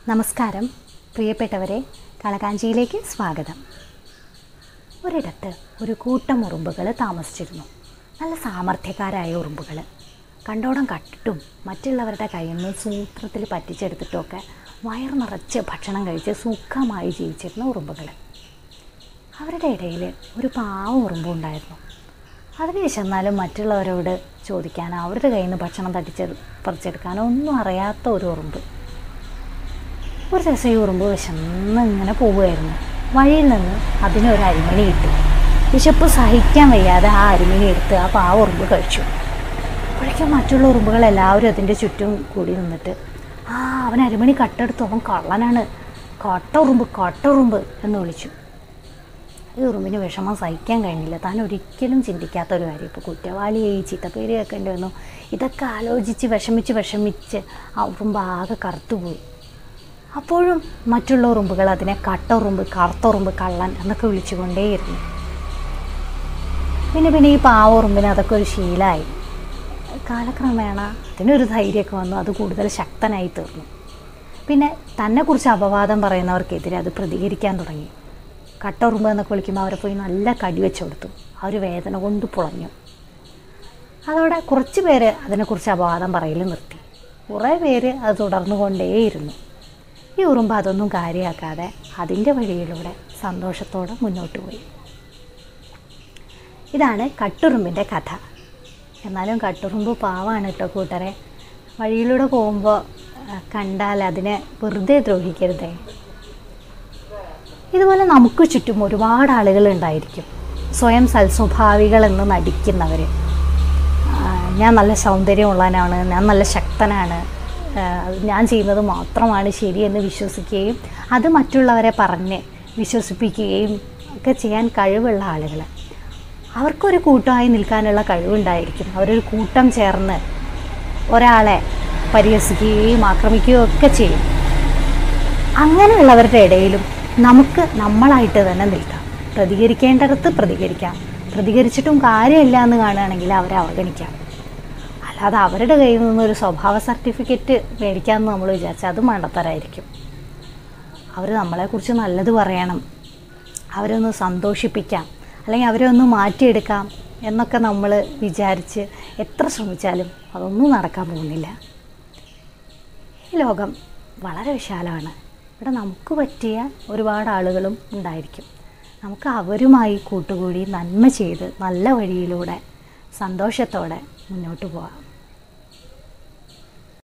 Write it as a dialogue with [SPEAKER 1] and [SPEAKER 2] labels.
[SPEAKER 1] നമസ്കാരം പ്രിയപ്പെട്ടവരെ കളകാഞ്ചിയിലേക്ക് സ്വാഗതം ഒരിടത്ത് ഒരു കൂട്ടം ഉറുമ്പുകൾ താമസിച്ചിരുന്നു നല്ല സാമർഥ്യക്കാരായ ഉറുമ്പുകൾ കണ്ടോടം കട്ടിട്ടും മറ്റുള്ളവരുടെ കയ്യിൽ നിന്ന് സൂത്രത്തിൽ പറ്റിച്ചെടുത്തിട്ടുമൊക്കെ വയർ നിറച്ച് ഭക്ഷണം കഴിച്ച് സുഖമായി ജീവിച്ചിരുന്ന ഉറുമ്പുകൾ അവരുടെ ഇടയിൽ ഒരു പാവ ഉറുമ്പും ഉണ്ടായിരുന്നു അതിന് വിശന്നാലും മറ്റുള്ളവരോട് ചോദിക്കാനോ അവരുടെ കയ്യിൽ നിന്ന് ഭക്ഷണം തട്ടിച്ച് പറിച്ചെടുക്കാനോ ഒന്നും അറിയാത്ത ഒരു ഉറുമ്പ് ഒരു ദിവസം ഈ ഉറുമ്പ് വിശന്ന് ഇങ്ങനെ പോവുമായിരുന്നു വഴിയിൽ നിന്ന് അതിനൊരു അരിമണി കിട്ടി വിശപ്പ് സഹിക്കാൻ വയ്യാതെ ആ അരിമണി എടുത്ത് ആ പാവ ഉറുമ്പ് കഴിച്ചു അപ്പോഴേക്കും മറ്റുള്ള ഉറുമ്പുകൾ എല്ലാവരും അതിൻ്റെ ചുറ്റും കൂടി നിന്നിട്ട് ആ അവൻ അരിമണി കട്ടെടുത്തു അവൻ കള്ളനാണ് കട്ട ഉറുമ്പ് കട്ട ഉറുമ്പ് എന്ന് വിളിച്ചു ഈ ഉറുമ്പിന് വിഷമം സഹിക്കാൻ കഴിഞ്ഞില്ല താൻ ഒരിക്കലും ചിന്തിക്കാത്ത ഒരു കാര്യം ഇപ്പോൾ കുറ്റവാളിയായി ചീത്തപ്പേര് കേൾക്കേണ്ടി വന്നു ഇതൊക്കെ ആലോചിച്ച് വിഷമിച്ച് വിഷമിച്ച് ആ ഉറുമ്പ് ആകെ കറുത്തുപോയി അപ്പോഴും മറ്റുള്ള ഉറുമ്പുകൾ അതിനെ കട്ട ഉറുമ്പ് കറുത്ത ഉറുമ്പ് കള്ളൻ എന്നൊക്കെ വിളിച്ചുകൊണ്ടേയിരുന്നു പിന്നെ പിന്നെ ഈ പാവ ഉറുമ്പിന് അതൊക്കെ ഒരു ശീലമായി കാലക്രമേണ അതിനൊരു ധൈര്യമൊക്കെ വന്നു അത് കൂടുതൽ ശക്തനായി തീർന്നു പിന്നെ തന്നെക്കുറിച്ച് അപവാദം പറയുന്നവർക്കെതിരെ അത് പ്രതികരിക്കാൻ തുടങ്ങി കട്ട ഉറുമ്പ് എന്നൊക്കെ വിളിക്കുമ്പോൾ അവരെ പോയി നല്ല കടി വെച്ച് കൊടുത്തു അവർ വേദന കൊണ്ട് പുളഞ്ഞു അതോടെ കുറച്ച് പേര് അതിനെക്കുറിച്ച് അപവാദം പറയൽ നിർത്തി കുറേ പേര് അത് തുടർന്നു കൊണ്ടേയിരുന്നു ഈ ഉറുമ്പ് അതൊന്നും കാര്യമാക്കാതെ അതിൻ്റെ വഴിയിലൂടെ സന്തോഷത്തോടെ മുന്നോട്ട് പോയി ഇതാണ് കട്ടുറുമ്പിൻ്റെ കഥ എന്നാലും കട്ടുറുമ്പ് പാവാണ് കേട്ടോ കൂട്ടരെ വഴിയിലൂടെ പോകുമ്പോൾ കണ്ടാൽ അതിനെ വെറുതെ ദ്രോഹിക്കരുതേ ഇതുപോലെ നമുക്ക് ചുറ്റും ഒരുപാട് ആളുകൾ ഉണ്ടായിരിക്കും സ്വയം സൽസ്വഭാവികളെന്ന് നടിക്കുന്നവർ ഞാൻ നല്ല സൗന്ദര്യമുള്ളവനാണ് ഞാൻ നല്ല ശക്തനാണ് ആ, ഞാൻ ചെയ്യുന്നത് മാത്രമാണ് ശരിയെന്ന് വിശ്വസിക്കുകയും അത് മറ്റുള്ളവരെ പറഞ്ഞ് വിശ്വസിപ്പിക്കുകയും ഒക്കെ ചെയ്യാൻ കഴിവുള്ള ആളുകൾ അവർക്കൊരു കൂട്ടമായി നിൽക്കാനുള്ള കഴിവുണ്ടായിരിക്കും അവരൊരു കൂട്ടം ചേർന്ന് ഒരാളെ പരിഹസിക്കുകയും ആക്രമിക്കുകയും ഒക്കെ ചെയ്യും അങ്ങനെയുള്ളവരുടെ ഇടയിലും നമുക്ക് നമ്മളായിട്ട് തന്നെ നിൽക്കാം പ്രതികരിക്കേണ്ടിടത്ത് പ്രതികരിക്കാം പ്രതികരിച്ചിട്ടും കാര്യമില്ല എന്ന് കാണുകയാണെങ്കിൽ അവരെ അവഗണിക്കാം അല്ലാതെ അവരുടെ കയ്യിൽ നിന്ന് ഒരു സ്വഭാവ സർട്ടിഫിക്കറ്റ് മേടിക്കാമെന്ന് നമ്മൾ വിചാരിച്ചാൽ അത് മണ്ടത്തരായിരിക്കും അവർ നമ്മളെക്കുറിച്ച് നല്ലത് പറയണം അവരൊന്ന് സന്തോഷിപ്പിക്കാം അല്ലെങ്കിൽ അവരെ ഒന്ന് മാറ്റിയെടുക്കാം എന്നൊക്കെ നമ്മൾ വിചാരിച്ച് എത്ര ശ്രമിച്ചാലും അതൊന്നും നടക്കാൻ പോകുന്നില്ല ഈ ലോകം വളരെ വിശാലമാണ് ഇവിടെ നമുക്ക് പറ്റിയ ഒരുപാട് ആളുകളും ഉണ്ടായിരിക്കും നമുക്ക് അവരുമായി കൂട്ടുകൂടി നന്മ ചെയ്ത് നല്ല വഴിയിലൂടെ സന്തോഷത്തോടെ മുന്നോട്ട് പോകാം